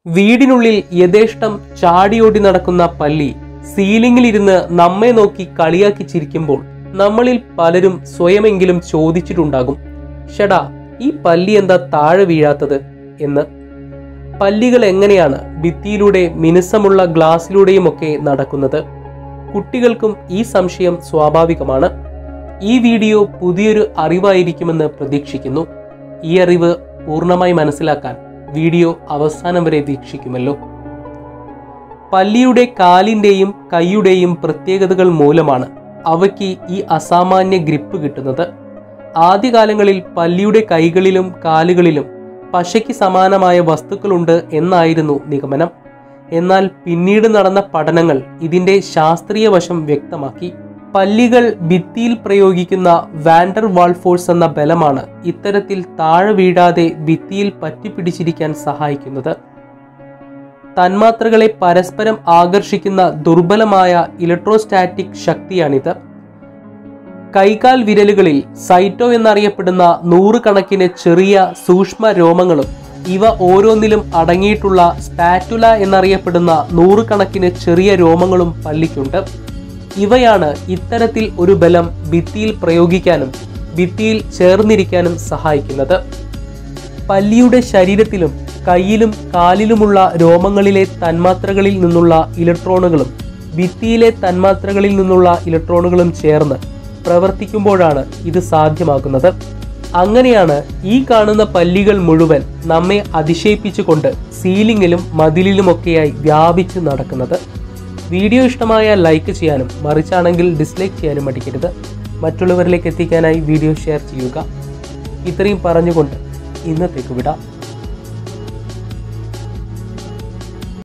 വീടിനുള്ളിൽ യഥേഷ്ടം ചാടിയോടി നടക്കുന്ന പല്ലി സീലിംഗിലിരുന്ന് നമ്മെ നോക്കി കളിയാക്കി ചിരിക്കുമ്പോൾ നമ്മളിൽ പലരും സ്വയമെങ്കിലും ചോദിച്ചിട്ടുണ്ടാകും ഷടാ ഈ പല്ലി എന്താ താഴെ വീഴാത്തത് എന്ന് പല്ലികൾ എങ്ങനെയാണ് ഭിത്തിയിലൂടെ മിനുസമുള്ള ഗ്ലാസ്സിലൂടെയുമൊക്കെ നടക്കുന്നത് കുട്ടികൾക്കും ഈ സംശയം സ്വാഭാവികമാണ് ഈ വീഡിയോ പുതിയൊരു അറിവായിരിക്കുമെന്ന് പ്രതീക്ഷിക്കുന്നു ഈ അറിവ് പൂർണ്ണമായി മനസ്സിലാക്കാൻ വീഡിയോ അവസാനം വരെ വീക്ഷിക്കുമല്ലോ പല്ലിയുടെ കാലിൻ്റെയും കൈയുടെയും പ്രത്യേകതകൾ മൂലമാണ് അവയ്ക്ക് ഈ അസാമാന്യ ഗ്രിപ്പ് കിട്ടുന്നത് ആദ്യകാലങ്ങളിൽ പല്ലിയുടെ കൈകളിലും കാലുകളിലും പശയ്ക്ക് സമാനമായ വസ്തുക്കളുണ്ട് എന്നായിരുന്നു നിഗമനം എന്നാൽ പിന്നീട് നടന്ന പഠനങ്ങൾ ഇതിന്റെ ശാസ്ത്രീയ വശം വ്യക്തമാക്കി പല്ലികൾ ഭിത്തിയിൽ പ്രയോഗിക്കുന്ന വാൻഡർ വാൾ ഫോഴ്സ് എന്ന ബലമാണ് ഇത്തരത്തിൽ താഴെ വീഴാതെ ഭിത്തിയിൽ പറ്റിപ്പിടിച്ചിരിക്കാൻ സഹായിക്കുന്നത് തന്മാത്രകളെ പരസ്പരം ആകർഷിക്കുന്ന ദുർബലമായ ഇലക്ട്രോസ്റ്റാറ്റിക് ശക്തിയാണിത് കൈകാൽ വിരലുകളിൽ സൈറ്റോ എന്നറിയപ്പെടുന്ന നൂറുകണക്കിന് ചെറിയ സൂക്ഷ്മ രോമങ്ങളും ഇവ ഓരോന്നിലും അടങ്ങിയിട്ടുള്ള സ്പാറ്റുല എന്നറിയപ്പെടുന്ന നൂറുകണക്കിന് ചെറിയ രോമങ്ങളും പല്ലിക്കുണ്ട് ഇവയാണ് ഇത്തരത്തിൽ ഒരു ബലം ഭിത്തിയിൽ പ്രയോഗിക്കാനും ഭിത്തിയിൽ ചേർന്നിരിക്കാനും സഹായിക്കുന്നത് പല്ലിയുടെ ശരീരത്തിലും കയ്യിലും കാലിലുമുള്ള രോമങ്ങളിലെ തന്മാത്രകളിൽ നിന്നുള്ള ഇലക്ട്രോണുകളും ഭിത്തിയിലെ തന്മാത്രകളിൽ നിന്നുള്ള ഇലക്ട്രോണുകളും ചേർന്ന് പ്രവർത്തിക്കുമ്പോഴാണ് ഇത് സാധ്യമാകുന്നത് അങ്ങനെയാണ് ഈ കാണുന്ന പല്ലികൾ മുഴുവൻ നമ്മെ അതിശയിപ്പിച്ചുകൊണ്ട് സീലിംഗിലും മതിലിലുമൊക്കെയായി വ്യാപിച്ചു നടക്കുന്നത് വീഡിയോ ഇഷ്ടമായ ലൈക്ക് ചെയ്യാനും മറിച്ചാണെങ്കിൽ ഡിസ്ലൈക്ക് ചെയ്യാനും മടിക്കരുത് മറ്റുള്ളവരിലേക്ക് എത്തിക്കാനായി വീഡിയോ ഷെയർ ചെയ്യുക ഇത്രയും പറഞ്ഞുകൊണ്ട് ഇന്നത്തേക്ക് വിടാം